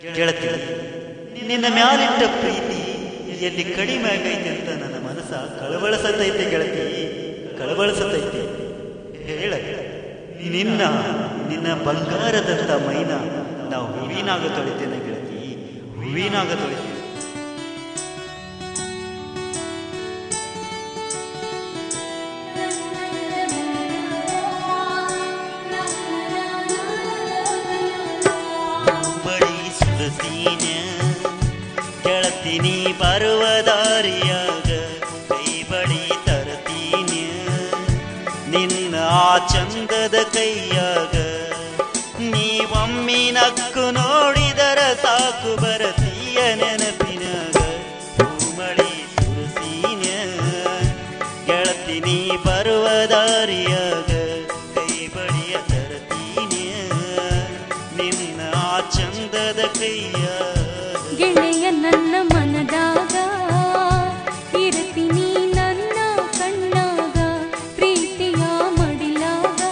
ಗೆಳತಿ ನಿನ್ನ ಮ್ಯಾಲಿಟ್ಟ ಪ್ರೀತಿ ಎಲ್ಲಿ ಕಡಿಮೆ ಆಗೈತೆ ಅಂತ ನನ್ನ ಮನಸ್ಸ ಕಳವಳಿಸತೈತೆ ಗೆಳತಿ ಕಳವಳಿಸತೈತೆ ಹೇಳ ನಿನ್ನ ನಿನ್ನ ಬಂಗಾರದಂತ ಮೈನ ನಾವು ಹೂವಿನಾಗ ತೊಳಿತೇನೆ ಗೆಳತಿ ಹೂವಿನಾಗ ತೊಳಿತೇನೆ ಬಳಿ ಸುರಸೀನ ಗೆಳತಿನಿ ಬರುವ ದಾರಿಯಾಗ ಕೈ ಬಳಿ ತರತೀನ ನಿನ್ನ ಆ ಚಂದದ ಕೈಯಾಗ ನೀವೊಮ್ಮಿ ನಕ್ಕು ನೋಡಿದರ ಸಾಕು ಬರತೀಯ ನೆನಪಿನಾಗ ಹೂಮಳಿ ಸುರಸೀನ ಗೆಳತಿನಿ ಬರುವ ದಾರಿಯಾಗ ಕೈ ಬಳಿಯ ತರತೀನ ನಿನ್ನ ಆ ಚಂದದ ಕೈಯ ಗೆಳೆಯ ನನ್ನ ಮನದಾಗ ಇರ್ತೀನಿ ನನ್ನ ಕಣ್ಣಾಗ ಪ್ರೀತಿಯ ಮಡಿಲಾಗ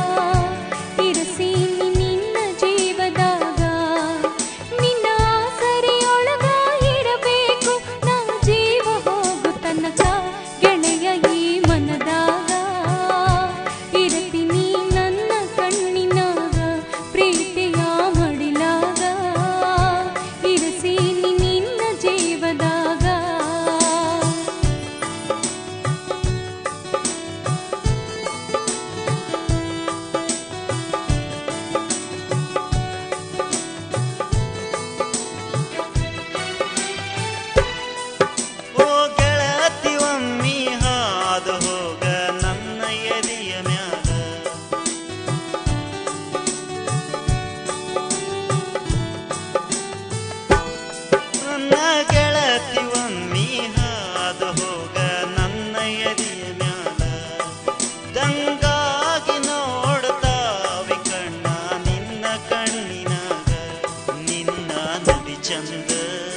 ಇರಸೀನಿ ನಿನ್ನ ಜೀವದಾಗ ನಿನ್ನ ಸರಿಯೊಳಗ ಇರಬೇಕು ನಾ ಜೀವ ಹೋಗು ತನಕ ಗೆಳೆಯ ಈ ಮನದಾಗ ಇರ್ತೀನಿ ನನ್ನ ಕಣ್ಣಿನಾಗ ಪ್ರೀತಿಯ ಮಡಿಲಾಗ ಇರಸೀನಿ ನಿನ್ನ ಜೀವದಾಗ ಓ ಗೆಳತಿ ಒಮ್ಮಿ ಹಾದು ಹೋಗ ನನ್ನ ಎದೆಯ ಮ್ಯಾಗ ನನ್ನ ಗೆಳತಿ ಒಮ್ಮಿ ಹಾದು ಹೋಗ ನನ್ನ ಎದೆಯ ಮ್ಯಾಗ ದಂಗಾಗಿ ನೋಡ್ತಾವಿ ಕಣ್ಣ ನಿನ್ನ ಕಣ್ಣಿನಾಗ ನಿನ್ನ ನಡಿ ಚಂದ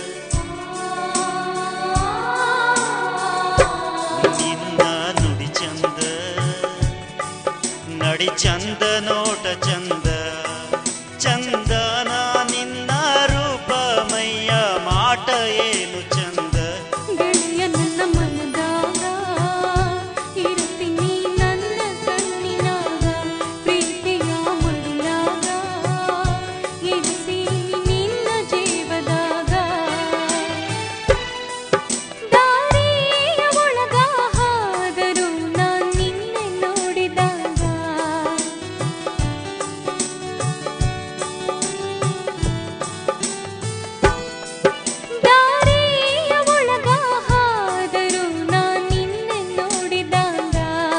ನಿನ್ನ ನುಡಿ ಚಂದ ನಡಿ ಚಂದ ನೋಟ ಚಂದ ಚಂದನ ನಿನ್ನ ರೂಪ ಮೈಯ ಮಾಟ ಏನು ಚಂದ ಗೆಳೆಯ ನನ್ನ ಮನದಾಗ ಇರ್ತೀನಿ ನನ್ನ ಕಣ್ಣಿನಾಗ ಪ್ರೀತಿಯ ಮಡಿಲಾಗ ಇರಿಸೀನಿ ನಿನ್ನ ಜೀವದಾಗ ದಾರಿಯ ಒಳಗ ಹಾದರು ನಾನ್ ನಿನ್ನೆ ನೋಡಿದಾಗ ದಾರಿಯ ಒಳಗ ಹಾದರು ನಾನ್ ನಿನ್ನೆ ನೋಡಿದಾಗ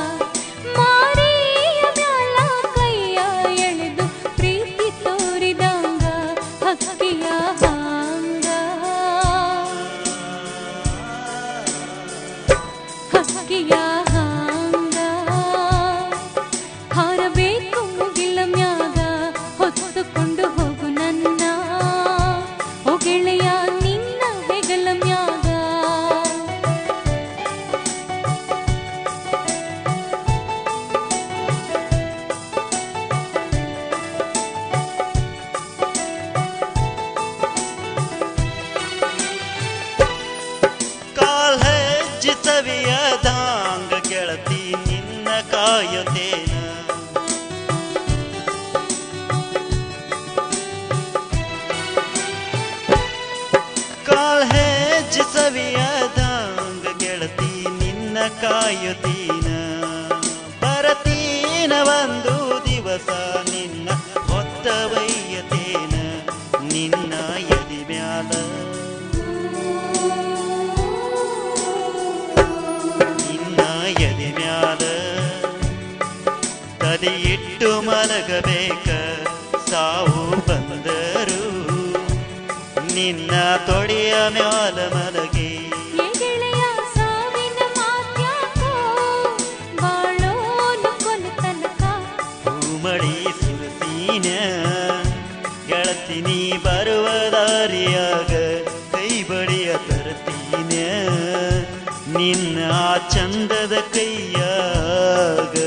ಮಾರಿಯ ಮ್ಯಾಲ ಕೈಯ ಎಳೆದು ಪ್ರೀತಿ ತೋರಿದಾಗ ಹಕ್ಕಿಯ ಹಾಂಗ ಹಕ್ಕಿಯ ಹಾಂಗ ಹಾರಬೇಕು ಮುಗಿಲ ಮ್ಯಾಗ ಹೊತ್ತುಕೊಂಡು ಹೋಗು ನನ್ನ ಓ ಗೆಳೆಯ ನಿನ್ನ ಹೆಗಲ ಮ್ಯಾಗ ಕಾಲ್ ಹೆಜ್ಜೆ ಸವಿಯದಾಂಗ ಗೆಳತಿ ನಿನ್ನ ಕಾಯುತ್ತೇನ ಕಾಲ್ ಹೆಜ್ಜೆ ಸವಿಯದಾಂಗ ಗೆಳತಿ ನಿನ್ನ ಕಾಯುತ್ತೀನ ಬರತೀನ ಒಂದು ದಿವಸ ನಿನ್ನ ಹೊತ್ತ ವೈಯತೇನ ನಿನ್ನ ಎದಿ ಮ್ಯಾಲ ನಿನ್ನ ಎದೆ ಮ್ಯಾಲ ತಲೆ ಇಟ್ಟು ಮಲಗಬೇಕ ಸಾವು ಬಂದರು ನಿನ್ನ ತೊಡೆಯ ಮ್ಯಾಲ ಮಲಗಿ ಏ ಗೆಳೆಯ ಸಾವಿನ ಮಾತ್ಯಾಕೋ ಬಾಳೋನು ಕೊನೆ ತನಕ ಹೂಮಳಿ ಸುರಸೀನ ಗೆಳತಿನಿ ಬರುವ ದಾರಿಯಾಗ ಕೈ ಬಡಿಯ ತರ್ತೀನ ನಿನ್ನ ಆ ಚಂದದ ಕೈಯಾಗ